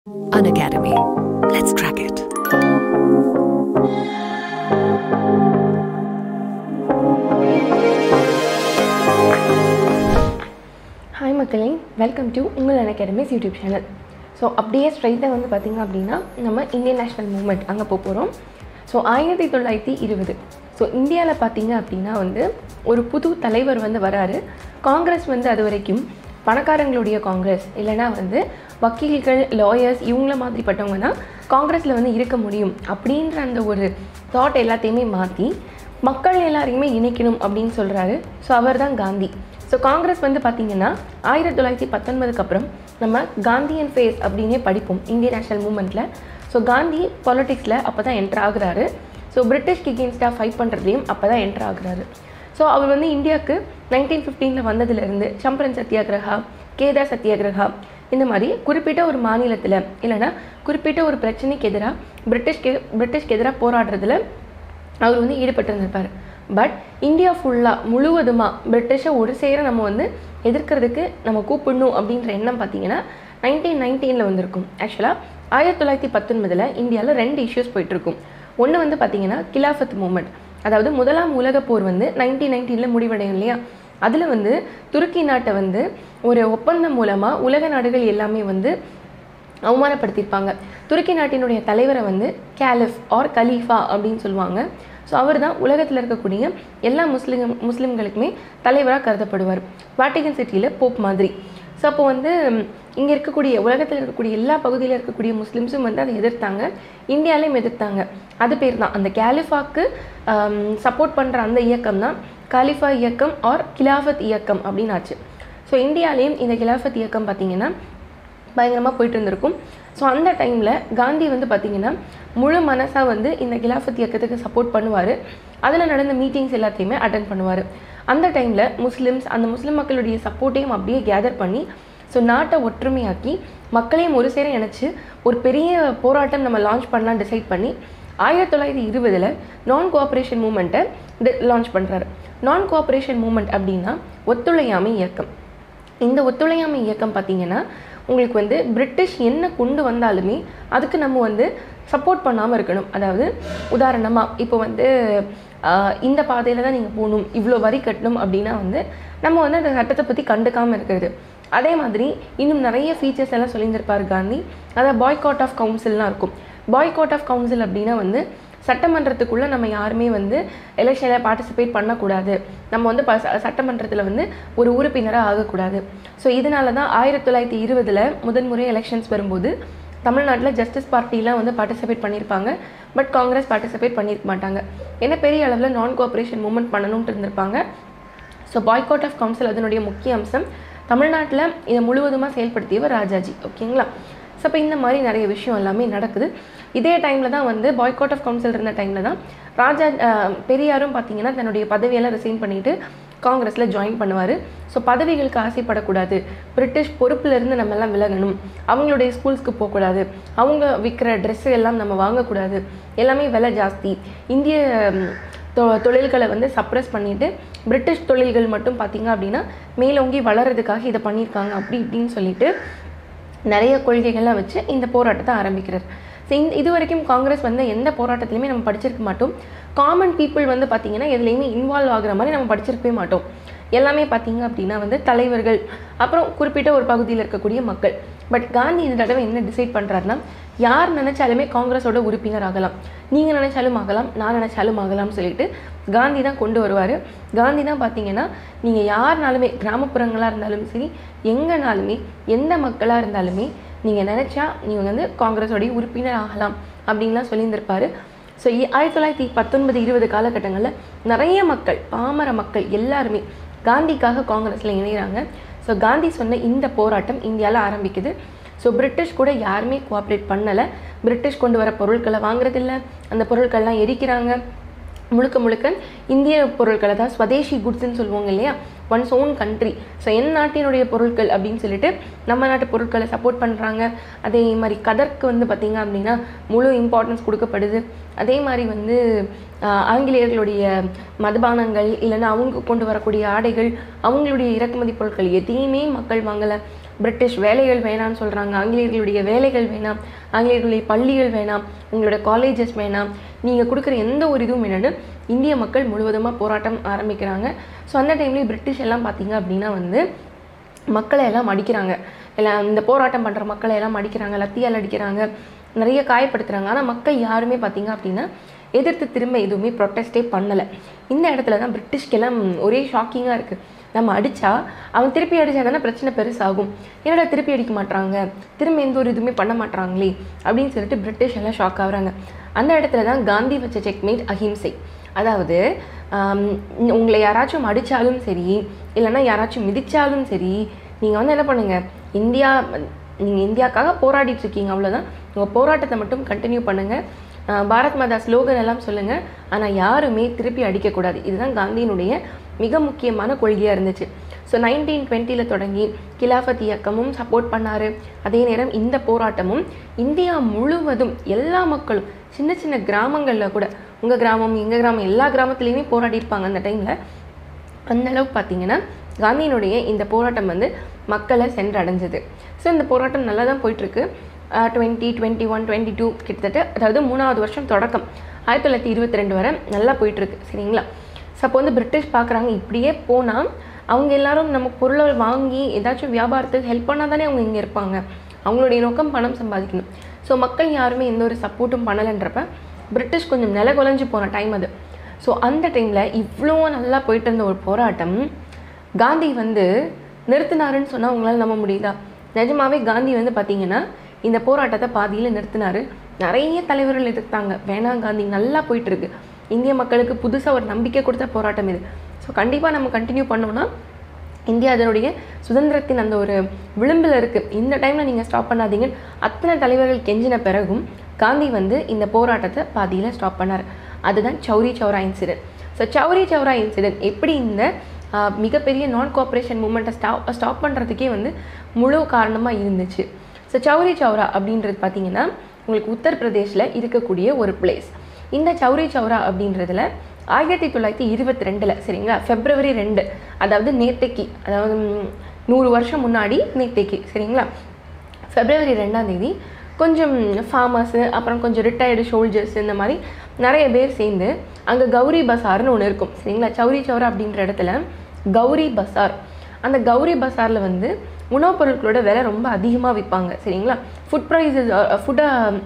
An Academy. Let's crack it. Hi மக்களே welcome to உங்கள் academy's YouTube channel so அப்படியே ஸ்ட்ரைட்டாக வந்து பார்த்திங்க அப்படின்னா நம்ம இந்தியன் நேஷ்னல் மூமெண்ட் அங்கே போக போகிறோம் ஸோ ஆயிரத்தி தொள்ளாயிரத்தி இருபது ஸோ இந்தியாவில் பார்த்தீங்க அப்படின்னா வந்து ஒரு புது தலைவர் வந்து வராரு காங்கிரஸ் வந்து அது வரைக்கும் பணக்காரங்களுடைய காங்கிரஸ் இல்லைனா வந்து வக்கீல்கள் லாயர்ஸ் இவங்கள மாதிரிப்பட்டவங்க தான் காங்கிரஸில் வந்து இருக்க முடியும் அப்படின்ற அந்த ஒரு தாட் எல்லாத்தையுமே மாற்றி மக்கள் எல்லாரையுமே இணைக்கணும் அப்படின்னு சொல்கிறாரு ஸோ அவர் தான் காந்தி ஸோ காங்கிரஸ் வந்து பார்த்திங்கன்னா ஆயிரத்தி தொள்ளாயிரத்தி பத்தொன்பதுக்கு அப்புறம் நம்ம காந்தியன் ஃபேஸ் அப்படின்னே படிப்போம் இந்தியன் நேஷனல் மூமெண்ட்டில் ஸோ காந்தி பாலிடிக்ஸில் அப்போ தான் என்ட்ரு ஆகுறாரு ஸோ பிரிட்டிஷ்க்கு எகென்ஸ்டாக ஃபைட் பண்ணுறதுலையும் அப்போ தான் என்ட்ரு ஆகுறாரு ஸோ அவர் வந்து இந்தியாவுக்கு நைன்டீன் ஃபிஃப்டீனில் வந்ததுலேருந்து சம்பரன் சத்தியாகிரகா கேதா சத்தியாகிரகா இந்த மாதிரி குறிப்பிட்ட ஒரு மாநிலத்தில் இல்லைன்னா குறிப்பிட்ட ஒரு பிரச்சனைக்கு எதிராக பிரிட்டிஷ்க்கு பிரிட்டிஷ்க்கு எதிராக போராடுறதுல அவர் வந்து ஈடுபட்டிருந்திருப்பார் பட் இந்தியா ஃபுல்லாக முழுவதுமாக பிரிட்டிஷை ஒரு சேர நம்ம வந்து எதிர்க்கிறதுக்கு நம்ம கூப்பிடணும் அப்படின்ற எண்ணம் பார்த்தீங்கன்னா நைன்டீன் நைன்டீனில் வந்திருக்கும் ஆக்சுவலாக ஆயிரத்தி தொள்ளாயிரத்தி பத்தொன்பதில் இந்தியாவில் ரெண்டு இஷ்யூஸ் போயிட்டுருக்கும் ஒன்று வந்து பார்த்தீங்கன்னா கிலாஃபத் மூமெண்ட் அதாவது முதலாம் உலகப் போர் வந்து நைன்டீன் நைன்டீனில் முடிவடையும் இல்லையா அதில் வந்து துருக்கி நாட்டை வந்து ஒரு ஒப்பந்தம் மூலமாக உலக நாடுகள் எல்லாமே வந்து அவமானப்படுத்தியிருப்பாங்க துருக்கி நாட்டினுடைய தலைவரை வந்து கேலிஃப் ஆர் கலீஃபா அப்படின்னு சொல்லுவாங்க ஸோ அவர் தான் உலகத்தில் இருக்கக்கூடிய எல்லா முஸ்லிம் முஸ்லீம்களுக்குமே தலைவராக கருதப்படுவார் வாட்டிகன் சிட்டியில் போப் மாதிரி ஸோ அப்போ வந்து இங்கே இருக்கக்கூடிய உலகத்தில் இருக்கக்கூடிய எல்லா பகுதியில் இருக்கக்கூடிய முஸ்லீம்ஸும் வந்து அதை எதிர்த்தாங்க இந்தியாலையும் எதிர்த்தாங்க அது பேர் தான் அந்த கேலிஃபாக்கு சப்போர்ட் பண்ணுற அந்த இயக்கம் தான் காலிஃபா இயக்கம் ஆர் கிலாஃபத் இயக்கம் அப்படின்னு ஆச்சு ஸோ இந்தியாலேயும் இந்த கிலாஃபத் இயக்கம் பார்த்திங்கன்னா பயங்கரமாக போயிட்டு இருந்திருக்கும் ஸோ அந்த டைமில் காந்தி வந்து பார்த்திங்கன்னா முழு மனசாக வந்து இந்த கிலாஃபத் இயக்கத்துக்கு சப்போர்ட் பண்ணுவார் அதில் நடந்த மீட்டிங்ஸ் எல்லாத்தையுமே அட்டன் பண்ணுவார் அந்த டைமில் முஸ்லிம்ஸ் அந்த முஸ்லிம் மக்களுடைய சப்போர்ட்டையும் அப்படியே கேதர் பண்ணி ஸோ நாட்டை ஒற்றுமையாக்கி மக்களையும் ஒரு சேர இணைச்சி ஒரு பெரிய போராட்டம் நம்ம லான்ச் பண்ணலாம் டிசைட் பண்ணி ஆயிரத்தி தொள்ளாயிரத்தி இருபதில் நான் கோஆப்ரேஷன் மூமெண்ட்டை லான்ச் பண்ணுறாரு நான் கோஆப்ரேஷன் மூமெண்ட் அப்படின்னா ஒத்துழையாமை இயக்கம் இந்த ஒத்துழையாமை இயக்கம் பார்த்திங்கன்னா உங்களுக்கு வந்து பிரிட்டிஷ் என்ன கொண்டு வந்தாலுமே அதுக்கு நம்ம வந்து சப்போர்ட் பண்ணாமல் இருக்கணும் அதாவது உதாரணமாக இப்போ வந்து இந்த பாதையில் தான் நீங்கள் போகணும் இவ்வளோ வரி கட்டணும் அப்படின்னா வந்து நம்ம வந்து அந்த சட்டத்தை பற்றி கண்டுக்காமல் இருக்கிறது அதே மாதிரி இன்னும் நிறைய ஃபீச்சர்ஸ் எல்லாம் சொல்லியிருந்திருப்பார் காந்தி அதாவது பாய்காட் ஆஃப் கவுன்சில்லாம் இருக்கும் பாய்காட் ஆஃப் கவுன்சில் அப்படின்னா வந்து சட்டமன்றத்துக்குள்ளே நம்ம யாருமே வந்து எலெக்ஷனில் பார்ட்டிசிபேட் பண்ணக்கூடாது நம்ம வந்து ப சட்டமன்றத்தில் வந்து ஒரு உறுப்பினராக ஆகக்கூடாது ஸோ இதனால தான் ஆயிரத்தி தொள்ளாயிரத்தி இருபதில் முதன்முறை எலெக்ஷன்ஸ் வரும்போது தமிழ்நாட்டில் ஜஸ்டிஸ் பார்ட்டிலாம் வந்து பார்ட்டிசிபேட் பண்ணியிருப்பாங்க பட் காங்கிரஸ் பார்ட்டிசிபேட் பண்ணியிருக்க மாட்டாங்க ஏன்னா பெரிய அளவில் நான் கோஆப்ரேஷன் மூவ்மெண்ட் பண்ணணுன்ட்டு இருந்திருப்பாங்க ஸோ பாய்காட் ஆஃப் கவுன்சில் அதனுடைய முக்கிய அம்சம் தமிழ்நாட்டில் இதை முழுவதுமாக செயல்படுத்தியவர் ராஜாஜி ஓகேங்களா ஸோ இப்போ இந்த மாதிரி நிறைய விஷயம் எல்லாமே நடக்குது இதே டைமில் தான் வந்து பாய்காட் ஆஃப் கவுன்சில் இருந்த டைமில் தான் ராஜா பெரியாரும் பார்த்தீங்கன்னா தன்னுடைய பதவியெல்லாம் ரிசைன் பண்ணிவிட்டு காங்கிரஸில் ஜாயின் பண்ணுவார் ஸோ பதவிகளுக்கு ஆசைப்படக்கூடாது பிரிட்டிஷ் பொறுப்பிலிருந்து நம்ம எல்லாம் விலகணும் அவங்களுடைய ஸ்கூல்ஸ்க்கு போகக்கூடாது அவங்க விற்கிற ட்ரெஸ்ஸு எல்லாம் நம்ம வாங்கக்கூடாது எல்லாமே விலை ஜாஸ்தி இந்திய தொ தொழில்களை வந்து சப்ரஸ் பண்ணிவிட்டு பிரிட்டிஷ் தொழில்கள் மட்டும் பார்த்திங்க அப்படின்னா மேலோங்கி வளர்கிறதுக்காக இதை பண்ணியிருக்காங்க அப்படி இப்படின்னு சொல்லிட்டு நிறைய கொள்கைகள்லாம் வச்சு இந்த போராட்டத்தை ஆரம்பிக்கிறார் ஸோ இந்த இது வரைக்கும் காங்கிரஸ் வந்து எந்த போராட்டத்துலையுமே நம்ம படிச்சிருக்க மாட்டோம் காமன் பீப்புள் வந்து பார்த்திங்கன்னா எதுலேயுமே இன்வால்வ் ஆகுற மாதிரி நம்ம படிச்சிருக்கவே மாட்டோம் எல்லாமே பார்த்திங்க அப்படின்னா வந்து தலைவர்கள் அப்புறம் குறிப்பிட்ட ஒரு பகுதியில் இருக்கக்கூடிய மக்கள் பட் காந்தி இந்த தடவை என்ன டிசைட் பண்ணுறாருன்னா யார் நினச்சாலுமே காங்கிரஸோட உறுப்பினர் ஆகலாம் நீங்கள் நினச்சாலும் ஆகலாம் நான் நினச்சாலும் ஆகலாம்னு சொல்லிட்டு காந்தி தான் கொண்டு வருவார் காந்தி தான் பார்த்தீங்கன்னா நீங்கள் யாருனாலுமே கிராமப்புறங்களாக இருந்தாலும் சரி எங்கேனாலுமே எந்த மக்களாக இருந்தாலுமே நீங்கள் நினச்சா நீங்கள் வந்து காங்கிரஸோடைய உறுப்பினர் ஆகலாம் அப்படின்லாம் சொல்லியிருந்திருப்பாரு ஸோ ஆயிரத்தி தொள்ளாயிரத்தி பத்தொன்பது இருபது காலகட்டங்களில் நிறைய மக்கள் பாமர மக்கள் எல்லாருமே காந்திக்காக காங்கிரஸில் இணைகிறாங்க ஸோ காந்தி சொன்ன இந்த போராட்டம் இந்தியாவில் ஆரம்பிக்குது ஸோ பிரிட்டிஷ் கூட யாருமே கோஆப்ரேட் பண்ணலை பிரிட்டிஷ் கொண்டு வர பொருட்களை வாங்குறதில்ல அந்த பொருட்கள்லாம் எரிக்கிறாங்க முழுக்க முழுக்க இந்திய பொருட்களை தான் ஸ்வதேசி குட்ஸ்ன்னு சொல்லுவாங்க இல்லையா ஒன்ஸ் ஓன் கண்ட்ரி ஸோ என் நாட்டினுடைய பொருட்கள் அப்படின்னு சொல்லிட்டு நம்ம நாட்டு பொருட்களை சப்போர்ட் பண்ணுறாங்க அதே மாதிரி கதற்கு வந்து பார்த்திங்க அப்படின்னா முழு இம்பார்ட்டன்ஸ் கொடுக்கப்படுது அதே மாதிரி வந்து ஆங்கிலேயர்களுடைய மதுபானங்கள் இல்லைன்னா அவங்க கொண்டு வரக்கூடிய ஆடைகள் அவங்களுடைய இறக்குமதி பொருட்கள் எதையுமே மக்கள் வாங்கலை பிரிட்டிஷ் வேலைகள் வேணாம்னு சொல்கிறாங்க ஆங்கிலேயர்களுடைய வேலைகள் வேணாம் ஆங்கிலேயர்களுடைய பள்ளிகள் வேணாம் உங்களோட காலேஜஸ் வேணாம் நீங்கள் கொடுக்குற எந்த ஒரு இதுவும் வேணும்னு இந்திய மக்கள் முழுவதுமாக போராட்டம் ஆரம்பிக்கிறாங்க ஸோ அந்த டைம்லேயே பிரிட்டிஷ் எல்லாம் பார்த்தீங்க அப்படின்னா வந்து மக்களை எல்லாம் அடிக்கிறாங்க எல்லாம் இந்த போராட்டம் பண்ணுற மக்களை எல்லாம் அடிக்கிறாங்க லத்தியால் அடிக்கிறாங்க நிறைய காயப்படுத்துகிறாங்க ஆனால் மக்கள் யாருமே பார்த்தீங்க அப்படின்னா எதிர்த்து திரும்ப எதுவுமே ப்ரொட்டஸ்டே பண்ணலை இந்த இடத்துல தான் பிரிட்டிஷ்க்கெல்லாம் ஒரே ஷாக்கிங்காக இருக்குது நம்ம அடித்தா அவன் திருப்பி அடித்தா தானே பிரச்சனை பெருசாகும் என்னடா திருப்பி அடிக்க மாட்றாங்க திரும்ப எந்த ஒரு இதுவுமே பண்ண மாட்றாங்களே அப்படின்னு சொல்லிட்டு பிரிட்டிஷ் எல்லாம் ஷாக் ஆகுறாங்க அந்த இடத்துல தான் காந்தி வச்ச செக்மேட் அஹிம்சை அதாவது ஆம், உங்களை யாராச்சும் அடித்தாலும் சரி இல்லைன்னா யாராச்சும் மிதித்தாலும் சரி நீங்கள் வந்து என்ன பண்ணுங்கள் இந்தியா நீங்கள் இந்தியாக்காக போராடிட்டு இருக்கீங்க அவ்வளோதான் உங்கள் போராட்டத்தை மட்டும் கண்டினியூ பண்ணுங்கள் ஆஹ் பாரத் மாதா ஸ்லோகன் எல்லாம் சொல்லுங்கள் ஆனால் யாருமே திருப்பி அடிக்கக்கூடாது இதுதான் காந்தியினுடைய மிக முக்கியமான கொள்கையாக இருந்துச்சு ஸோ நைன்டீன் டுவெண்ட்டியில் தொடங்கி கிலாஃபத் இயக்கமும் சப்போர்ட் பண்ணார் அதே நேரம் இந்த போராட்டமும் இந்தியா முழுவதும் எல்லா மக்களும் சின்ன சின்ன கிராமங்களில் கூட உங்கள் கிராமம் எங்கள் கிராமம் எல்லா கிராமத்துலேயுமே போராடி இருப்பாங்க அந்த டைமில் அந்த அளவுக்கு பார்த்தீங்கன்னா காந்தியினுடைய இந்த போராட்டம் வந்து மக்களை சென்றடைஞ்சது ஸோ இந்த போராட்டம் நல்லா தான் போயிட்டுருக்கு twenty twenty one twenty two கிட்டத்தட்ட அதாவது மூணாவது வருஷம் தொடக்கம் ஆயிரத்தி தொள்ளாயிரத்தி இருபத்தி ரெண்டு வரை நல்லா போயிட்டுருக்கு சரிங்களா ஸோ அப்போ வந்து பிரிட்டிஷ் பார்க்குறாங்க இப்படியே போனால் அவங்க எல்லாரும் நம்ம பொருளை வாங்கி ஏதாச்சும் வியாபாரத்துக்கு ஹெல்ப் பண்ணால் தானே அவங்க இங்கே இருப்பாங்க அவங்களுடைய நோக்கம் பணம் சம்பாதிக்கணும் ஸோ மக்கள் யாருமே எந்த ஒரு சப்போர்ட்டும் பண்ணலைன்றப்ப பிரிட்டிஷ் கொஞ்சம் நில குலைஞ்சு போன டைம் அது ஸோ அந்த டைமில் இவ்வளோ நல்லா போயிட்டு இருந்த ஒரு போராட்டம் காந்தி வந்து நிறுத்தினாருன்னு சொன்னால் உங்களால் நம்ப முடியுதா நிஜமாவே காந்தி வந்து பார்த்தீங்கன்னா இந்த போராட்டத்தை பாதியில் நிறுத்தினாரு நிறைய தலைவர்கள் எதிர்த்தாங்க வேணாம் காந்தி நல்லா போயிட்டு இருக்கு இந்திய மக்களுக்கு புதுசாக ஒரு நம்பிக்கை கொடுத்த போராட்டம் இது ஸோ கண்டிப்பாக நம்ம கண்டினியூ பண்ணோம்னா இந்தியா அதனுடைய சுதந்திரத்தின் அந்த ஒரு விளிம்பில் இருக்குது இந்த டைமில் நீங்கள் ஸ்டாப் பண்ணாதீங்கன்னு அத்தனை தலைவர்கள் கெஞ்சின பிறகும் காந்தி வந்து இந்த போராட்டத்தை பாதியில் ஸ்டாப் பண்ணார் அதுதான் Chauri Chaura incident so Chauri Chaura incident எப்படி இந்த ஆஹ், மிகப்பெரிய நான் கோஆப்ரேஷன் மூமெண்ட்டை ஸ்டாப் ஸ்டாப் பண்ணுறதுக்கே வந்து முழு காரணமாக இருந்துச்சு ஸோ சௌரி சௌரா அப்படின்றது பார்த்தீங்கன்னா உங்களுக்கு உத்தரப்பிரதேஷில் இருக்கக்கூடிய ஒரு பிளேஸ் இந்த சௌரி சௌரா அப்படின்றதுல ஆயிரத்தி தொள்ளாயிரத்தி இருபத்தி ரெண்டில் சரிங்களா ஃபெப்ரவரி ரெண்டு அதாவது நேத்தைக்கு அதாவது ம், நூறு வருஷம் முன்னாடி நேத்தைக்கு சரிங்களா ஃபெப்ரவரி ரெண்டாம் தேதி கொஞ்சம் ஃபார்மர்ஸு அப்புறம் கொஞ்சம் ரிட்டையர்டு ஷோல்ஜர்ஸ் இந்த மாதிரி நிறைய பேர் சேர்ந்து அங்கே கௌரி பசார்னு ஒன்று இருக்கும் சரிங்களா சௌரி சௌரா அப்படின்ற இடத்துல கௌரி பசார் அந்த கௌரி பசாரில் வந்து உணவுப் பொருட்களோட விலை ரொம்ப அதிகமாக விற்பாங்க சரிங்களா ஃபுட் ப்ரைஸஸ் ஃபுட்டை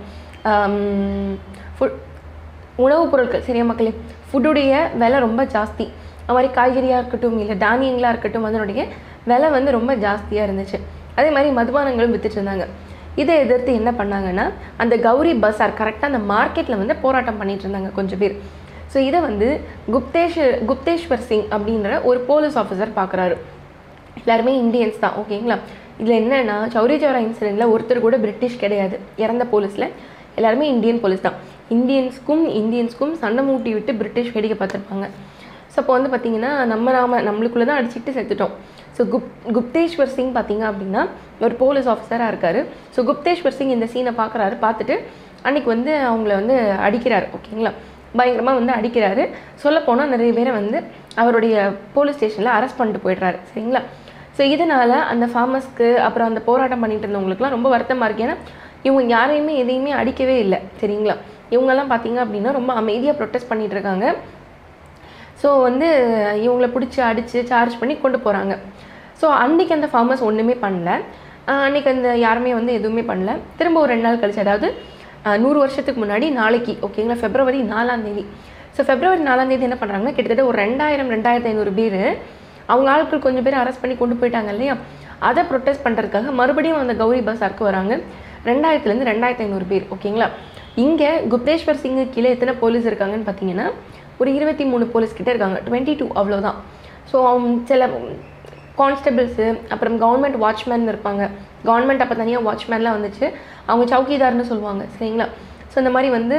ஃபுட் உணவுப் பொருட்கள் சரியா மக்களே ஃபுட்டுடைய விலை ரொம்ப ஜாஸ்தி அது மாதிரி காய்கறியாக இருக்கட்டும் இல்லை தானியங்களாக இருக்கட்டும் அதனுடைய விலை வந்து ரொம்ப ஜாஸ்தியாக இருந்துச்சு அதே மாதிரி மதுபானங்களும் வித்துட்டு இருந்தாங்க இதை எதிர்த்து என்ன பண்ணாங்கன்னா அந்த கௌரி பஸார் கரெக்டாக அந்த மார்க்கெட்டில் வந்து போராட்டம் பண்ணிட்டு இருந்தாங்க கொஞ்சம் பேர் ஸோ இதை வந்து குப்தேஷ் குப்தேஷ்வர் சிங் அப்படின்ற ஒரு போலீஸ் ஆஃபீஸர் பார்க்குறாரு எல்லாருமே இந்தியன்ஸ் தான் ஓகேங்களா இதில் என்னன்னா சௌரி சௌரா இன்சிடெண்ட்டில் ஒருத்தர் கூட பிரிட்டிஷ் கிடையாது இறந்த போலீஸில் எல்லாருமே இந்தியன் போலீஸ் தான் இந்தியன்ஸ்க்கும் இந்தியன்ஸ்க்கும் சண்டை மூட்டி விட்டு பிரிட்டிஷ் வேடிக்கை பார்த்துருப்பாங்க ஸோ அப்போ வந்து பார்த்தீங்கன்னா நம்ம நாம நம்மளுக்குள்ளே தான் அடிச்சுக்கிட்டு செத்துட்டோம் ஸோ குப் குப்தேஷ்வர் சிங் பார்த்தீங்க அப்படின்னா ஒரு போலீஸ் ஆஃபீஸராக இருக்கார் ஸோ குப்தேஷ்வர் சிங் இந்த சீனை பார்க்குறாரு பார்த்துட்டு அன்னைக்கு வந்து அவங்கள வந்து அடிக்கிறாரு ஓகேங்களா பயங்கரமாக வந்து அடிக்கிறாரு சொல்லப்போனால் நிறைய பேரை வந்து அவருடைய போலீஸ் ஸ்டேஷனில் அரெஸ்ட் பண்ணிட்டு போயிடுறாரு சரிங்களா ஸோ இதனால் அந்த ஃபார்மர்ஸ்க்கு அப்புறம் அந்த போராட்டம் பண்ணிட்டு இருந்தவங்களுக்குலாம் ரொம்ப வருத்தமாக இருக்கு ஏன்னா இவங்க யாரையுமே எதையுமே அடிக்கவே இல்லை சரிங்களா இவங்கெல்லாம் பார்த்தீங்க அப்படின்னா ரொம்ப அமைதியாக ப்ரொட்டஸ்ட் பண்ணிட்டு இருக்காங்க ஸோ வந்து இவங்கள பிடிச்சி அடித்து சார்ஜ் பண்ணி கொண்டு போகிறாங்க ஸோ அன்றைக்கி அந்த ஃபார்மர்ஸ் ஒன்றுமே பண்ணல ஆஹ் அன்னைக்கு அந்த யாருமே வந்து எதுவுமே பண்ணல திரும்ப ஒரு ரெண்டு நாள் கழிச்சு அதாவது ஆஹ் நூறு வருஷத்துக்கு முன்னாடி நாளைக்கு ஓகேங்களா ஃபெப்ரவரி நாலாம் தேதி ஸோ ஃபெப்ரவரி நாலாம் தேதி என்ன பண்ணுறாங்கன்னா கிட்டத்தட்ட ஒரு ரெண்டாயிரம் ரெண்டாயிரத்தி ஐநூறு பேர் அவங்க ஆட்கள் கொஞ்சம் பேர் அரெஸ்ட் பண்ணி கொண்டு போயிட்டாங்க இல்லையா அதை ப்ரொட்டஸ்ட் பண்ணுறதுக்காக மறுபடியும் அந்த கௌரி பஸாருக்கு வராங்க ரெண்டாயிரத்துலேருந்து ரெண்டாயிரத்தி ஐநூறு பேர் ஓகேங்களா இங்கே குப்தேஷ்வர் சிங்கு கீழே எத்தனை போலீஸ் இருக்காங்கன்னு பார்த்தீங்கன்னா ஒரு இருபத்தி மூணு போலீஸ் கிட்ட இருக்காங்க டுவெண்ட்டி டூ அவ்வளோதான் ஸோ சில கான்ஸ்டபிள்ஸு அப்புறம் கவர்மெண்ட் வாட்ச்மேன் இருப்பாங்க கவர்மெண்ட் அப்போ தனியாக வாட்ச்மேன்லாம் வந்துச்சு அவங்க சவுக்கிதார்னு சொல்லுவாங்க சரிங்களா ஸோ இந்த மாதிரி வந்து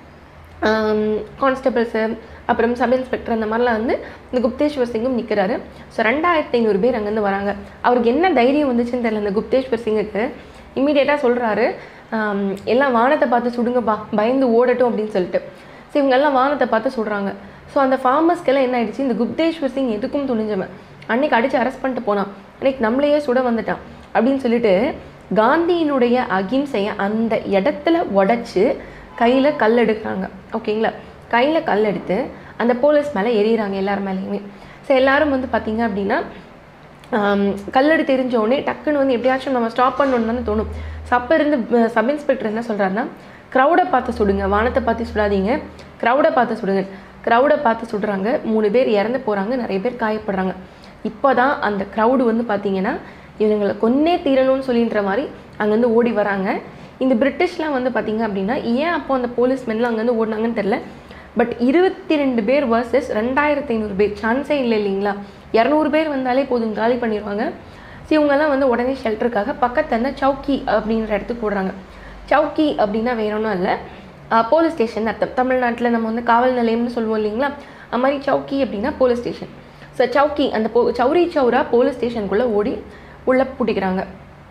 கான்ஸ்டபிள்ஸு அப்புறம் சப் இன்ஸ்பெக்டர் அந்த மாதிரிலாம் வந்து இந்த குப்தேஷ்வர் சிங்கும் நிற்கிறாரு ஸோ ரெண்டாயிரத்தி ஐநூறு பேர் அங்கேருந்து வராங்க அவருக்கு என்ன தைரியம் வந்துச்சுன்னு தெரியல இந்த குப்தேஷ்வர் சிங்குக்கு இம்மீடியட்டாக சொல்கிறாரு எல்லாம் வானத்தை பார்த்து சுடுங்கப்பா பயந்து ஓடட்டும் அப்படின்னு சொல்லிட்டு ஸோ இவங்கெல்லாம் வானத்தை பார்த்து சுடுறாங்க ஸோ அந்த ஃபார்மர்ஸ்க்கெல்லாம் என்ன ஆயிடுச்சு இந்த குப்தேஷ்வர் சிங் எதுக்கும் துணிஞ்சவன் அன்னைக்கு அடித்து அரெஸ்ட் பண்ணிட்டு போனான் அன்னைக்கு நம்மளையே சுட வந்துட்டான் அப்படின்னு சொல்லிட்டு காந்தியினுடைய அகிம்சையை அந்த இடத்துல உடச்சி கையில் கல் எடுக்கிறாங்க ஓகேங்களா கையில் கல் எடுத்து அந்த போலீஸ் மேலே எறிகிறாங்க எல்லார் மேலேயுமே ஸோ எல்லாரும் வந்து பார்த்தீங்க அப்படின்னா ஆம், கல்லடி தெரிஞ்ச உடனே டக்குன்னு வந்து எப்படியாச்சும் நம்ம ஸ்டாப் பண்ணணும்னு தானே தோணும் ஸோ அப்போ இருந்து அஹ், சப் இன்ஸ்பெக்டர் என்ன சொல்கிறாருன்னா க்ரௌடை பார்த்து சுடுங்க வானத்தை பார்த்து சுடாதீங்க க்ரௌடை பார்த்து சுடுங்க க்ரௌடை பார்த்து சுடுறாங்க மூணு பேர் இறந்து போகிறாங்க நிறைய பேர் காயப்படுறாங்க இப்போ தான் அந்த க்ரௌடு வந்து பார்த்தீங்கன்னா இவங்களை கொன்னே தீரணும்னு சொல்லின்ற மாதிரி அங்கேருந்து ஓடி வராங்க இந்த பிரிட்டிஷ்லாம் வந்து பார்த்தீங்க அப்படின்னா ஏன் அப்போ அந்த போலீஸ்மென்லாம் அங்கேருந்து ஓடினாங்கன்னு தெரில பட் இருபத்தி ரெண்டு பேர் வர்சஸ் ரெண்டாயிரத்தி ஐநூறு பேர் சான்ஸே இல்லை இல்லைங்களா இரநூறு பேர் வந்தாலே போதும் காலி பண்ணிடுவாங்க ஸோ இவங்கெல்லாம் வந்து உடனே ஷெல்டருக்காக பக்கத்துல இருந்து சவுக்கி அப்படின்ற இடத்துக்கு போடுறாங்க சவுக்கி அப்படின்னா வேற ஒன்றும் இல்லை போலீஸ் ஸ்டேஷன் அர்த்தம் தமிழ்நாட்டில் நம்ம வந்து காவல் நிலையம்னு சொல்லுவோம் இல்லைங்களா அது மாதிரி சவுக்கி அப்படின்னா போலீஸ் ஸ்டேஷன் ஸோ சவுக்கி அந்த போ சௌரி சௌரா போலீஸ் ஸ்டேஷனுக்குள்ளே ஓடி உள்ளே பூட்டிக்கிறாங்க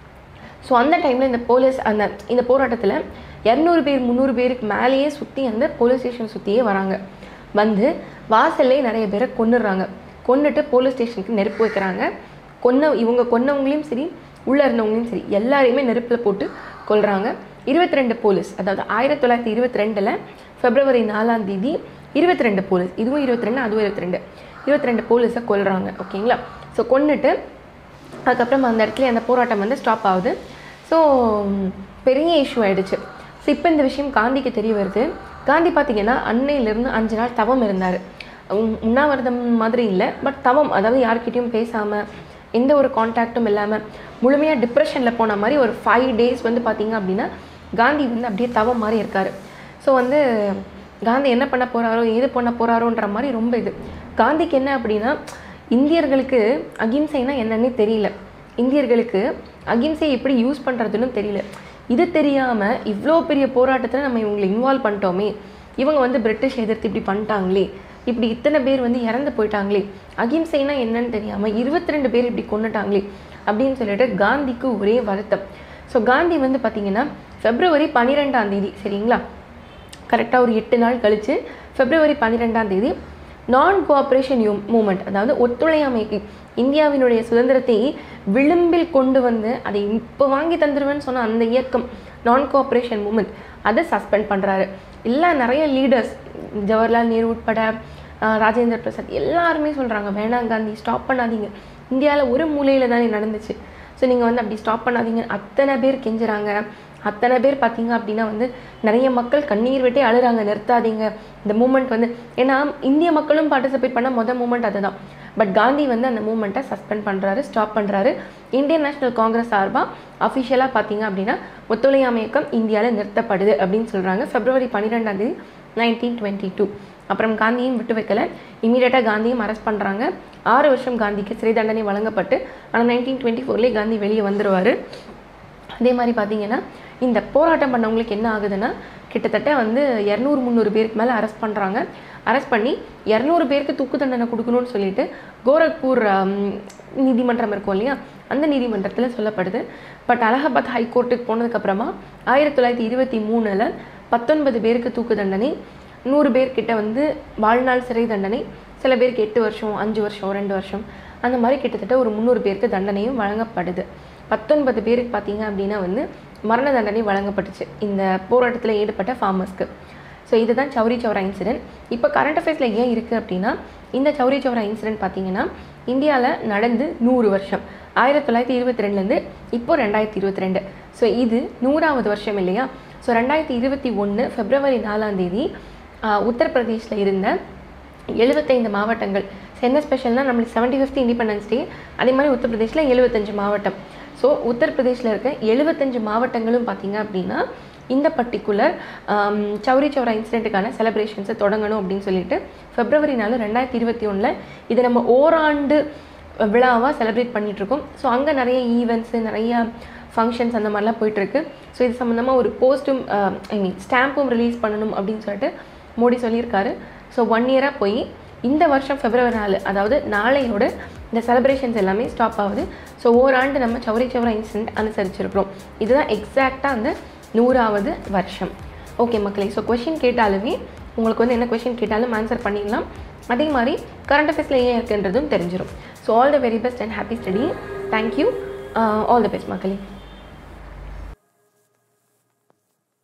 ஸோ அந்த டைமில் இந்த போலீஸ் அந்த இந்த போராட்டத்தில் இரநூறு பேர் முந்நூறு பேருக்கு மேலேயே சுற்றி அந்த போலீஸ் ஸ்டேஷன் சுற்றியே வராங்க வந்து வாசல்லே நிறைய பேரை கொன்னுடுறாங்க கொன்னுட்டு போலீஸ் ஸ்டேஷனுக்கு நெருப்பு வைக்கிறாங்க கொன்ன இவங்க கொன்னவங்களையும் சரி உள்ளே இருந்தவங்களையும் சரி எல்லாரையுமே நெருப்பில் போட்டு கொல்றாங்க இருபத்தி ரெண்டு போலீஸ் அதாவது ஆயிரத்தி தொள்ளாயிரத்தி இருபத்தி ரெண்டில் பிப்ரவரி நாலாம் தேதி இருபத்தி ரெண்டு போலீஸ் இதுவும் இருபத்தி ரெண்டு அதுவும் இருபத்தி ரெண்டு இருபத்தி ரெண்டு போலீஸை கொல்றாங்க ஓகேங்களா ஸோ கொன்னுட்டு அதுக்கப்புறம் அந்த இடத்துல அந்த போராட்டம் வந்து ஸ்டாப் ஆகுது ஸோ பெரிய இஷ்யூ ஆயிடுச்சு ஸோ இப்போ இந்த விஷயம் காந்திக்கு தெரிய வருது காந்தி பார்த்தீங்கன்னா அன்னையிலிருந்து அஞ்சு நாள் தவம் இருந்தார் உண்ணாவிரதம் மாதிரி இல்லை பட் தவம் அதாவது யார்கிட்டயும் பேசாமல் எந்த ஒரு காண்டாக்டும் இல்லாமல் முழுமையாக டிப்ரெஷனில் போன மாதிரி ஒரு ஃபைவ் டேஸ் வந்து பார்த்தீங்க அப்படின்னா காந்தி வந்து அப்படியே தவம் மாதிரி இருக்கார் ஸோ வந்து காந்தி என்ன பண்ண போகிறாரோ ஏது பண்ண போகிறாரோன்ற மாதிரி ரொம்ப இது காந்திக்கு என்ன அப்படின்னா இந்தியர்களுக்கு அகிம்சைனா என்னன்னே தெரியல இந்தியர்களுக்கு அகிம்சையை எப்படி யூஸ் பண்ணுறதுன்னு தெரியல இது தெரியாமல் இவ்வளோ பெரிய போராட்டத்தில் நம்ம இவங்களை இன்வால்வ் பண்ணிட்டோமே இவங்க வந்து பிரிட்டிஷ் எதிர்த்து இப்படி பண்ணிட்டாங்களே இப்படி இத்தனை பேர் வந்து இறந்து போயிட்டாங்களே அகிம்சைனா என்னன்னு தெரியாமல் இருபத்தி ரெண்டு பேர் இப்படி கொண்டுட்டாங்களே அப்படின்னு சொல்லிட்டு காந்திக்கு ஒரே வருத்தம் ஸோ காந்தி வந்து பார்த்தீங்கன்னா பிப்ரவரி பன்னிரெண்டாம் தேதி சரிங்களா கரெக்டாக ஒரு எட்டு நாள் கழித்து பிப்ரவரி பன்னிரெண்டாம் தேதி நான் கோஆப்ரேஷன் யூ மூமெண்ட் அதாவது ஒத்துழையாமைக்கு இந்தியாவினுடைய சுதந்திரத்தை விளிம்பில் கொண்டு வந்து அதை இப்போ வாங்கி தந்துடுவேன்னு சொன்ன அந்த இயக்கம் நான் கோஆப்ரேஷன் மூமெண்ட் அதை சஸ்பெண்ட் பண்ணுறாரு எல்லா நிறைய லீடர்ஸ் ஜவஹர்லால் நேரு உட்பட ஆஹ், ராஜேந்திர பிரசாத் எல்லாருமே சொல்கிறாங்க வேணாம் காந்தி ஸ்டாப் பண்ணாதீங்க இந்தியாவில் ஒரு மூலையில் தானே நடந்துச்சு ஸோ நீங்கள் வந்து அப்படி ஸ்டாப் பண்ணாதீங்க அத்தனை பேர் கெஞ்சுறாங்க அத்தனை பேர் பார்த்தீங்க அப்படின்னா வந்து நிறைய மக்கள் கண்ணீர் விட்டே அழுறாங்க நிறுத்தாதீங்க இந்த மூமெண்ட் வந்து ஏன்னா இந்திய மக்களும் பார்ட்டிசிபேட் பண்ண மொதல் மூமெண்ட் அதுதான் பட் காந்தி வந்து அந்த மூமெண்ட்டை சஸ்பெண்ட் பண்ணுறாரு ஸ்டாப் பண்ணுறாரு இந்தியன் நேஷனல் காங்கிரஸ் சார்பாக அஃபிஷியலாக பார்த்தீங்க அப்படின்னா ஒத்துழையாமை இயக்கம் இந்தியாவில் நிறுத்தப்படுது அப்படின்னு சொல்கிறாங்க பிப்ரவரி பன்னிரெண்டாம் தேதி நைன்டீன் டுவெண்ட்டி டூ அப்புறம் காந்தியும் விட்டு வைக்கல இமீடியட்டாக காந்தியும் அரெஸ்ட் பண்ணுறாங்க ஆறு வருஷம் காந்திக்கு சிறை தண்டனை வழங்கப்பட்டு ஆனால் நைன்டீன் டுவெண்ட்டி ஃபோர்லேயே காந்தி வெளியே வந்துடுவார் அதே மாதிரி பார்த்தீங்கன்னா இந்த போராட்டம் பண்ணவங்களுக்கு என்ன ஆகுதுன்னா கிட்டத்தட்ட வந்து இரநூறு முந்நூறு பேருக்கு மேலே அரெஸ்ட் பண்ணுறாங்க அரெஸ்ட் பண்ணி இரநூறு பேருக்கு தூக்கு தண்டனை கொடுக்கணும்னு சொல்லிட்டு கோரக்பூர் ஆம், நீதிமன்றம் இருக்கும் இல்லையா அந்த நீதிமன்றத்தில் சொல்லப்படுது பட் அலகாபாத் ஹைகோர்ட்டுக்கு போனதுக்கப்புறமா ஆயிரத்தி தொள்ளாயிரத்தி இருபத்தி மூணில் பத்தொன்பது பேருக்கு தூக்கு தண்டனை நூறு பேர்கிட்ட வந்து வாழ்நாள் சிறை தண்டனை சில பேருக்கு எட்டு வருஷம் அஞ்சு வருஷம் ரெண்டு வருஷம் அந்த மாதிரி கிட்டத்தட்ட ஒரு முந்நூறு பேருக்கு தண்டனையும் வழங்கப்படுது பத்தொன்பது பேருக்கு பார்த்தீங்க அப்படின்னா வந்து மரண தண்டனை வழங்கப்பட்டுச்சு இந்த போராட்டத்தில் ஈடுபட்ட ஃபார்மர்ஸ்க்கு ஸோ இதுதான் சௌரி சௌரா இன்சிடென்ட் இப்போ கரண்ட் அஃபேர்ஸில் ஏன் இருக்குது அப்படின்னா இந்த சௌரி சௌரா இன்சிடென்ட் பார்த்தீங்கன்னா இந்தியாவில் நடந்து நூறு வருஷம் ஆயிரத்தி தொள்ளாயிரத்தி இருபத்தி ரெண்டுலேருந்து இப்போ ரெண்டாயிரத்தி இருபத்தி ரெண்டு ஸோ இது நூறாவது வருஷம் இல்லையா ஸோ ரெண்டாயிரத்தி இருபத்தி ஒன்று பிப்ரவரி நாலாம் தேதி ஆஹ், உத்தரப்பிரதேசில் இருந்த எழுபத்தைந்து மாவட்டங்கள் So, என்ன ஸ்பெஷல்னால் நம்மளுக்கு செவன்டி ஃபிஃப்த் இண்டிபெண்டன்ஸ் டே அதே மாதிரி உத்தரப்பிரதேசில் எழுபத்தஞ்சு மாவட்டம் ஸோ உத்தரப்பிரதேசில் இருக்க எழுபத்தஞ்சு மாவட்டங்களும் பார்த்தீங்க அப்படின்னா இந்த பர்டிகுலர் சௌரி சௌரா இன்சிடென்ட்டுக்கான செலிப்ரேஷன்ஸை தொடங்கணும் அப்படின்னு சொல்லிட்டு பிப்ரவரி நாலு ரெண்டாயிரத்தி இருபத்தி ஒன்றில் இது நம்ம ஓராண்டு விழாவாக செலிப்ரேட் பண்ணிகிட்ருக்கோம் ஸோ அங்கே நிறைய ஈவெண்ட்ஸு நிறைய ஃபங்க்ஷன்ஸ் அந்த மாதிரிலாம் போயிட்டுருக்கு ஸோ இது சம்மந்தமாக ஒரு போஸ்ட்டும் ஐ மீன் ஸ்டாம்பும் ரிலீஸ் பண்ணணும் அப்படின்னு சொல்லிட்டு மோடி சொல்லியிருக்காரு ஸோ ஒன் இயராக போய் இந்த வருஷம் பிப்ரவரி நாலு அதாவது நாளையோட இந்த செலிப்ரேஷன்ஸ் எல்லாமே ஸ்டாப் ஆகுது ஸோ ஓராண்டு நம்ம சௌரி சௌரா இன்சிடென்ட் அனுசரிச்சிருக்கிறோம் இதுதான் எக்ஸாக்டாக அந்த நூறாவது வருஷம் ஓகே மக்களே ஸோ கொஷின் கேட்டாலுமே உங்களுக்கு வந்து என்ன கொஷின் கேட்டாலும் ஆன்சர் பண்ணிடலாம் அதே மாதிரி கரண்ட் அஃபேர்ஸில் ஏன் இருக்குன்றதும் தெரிஞ்சிடும் so all the very best and happy study thank you all the best மக்களே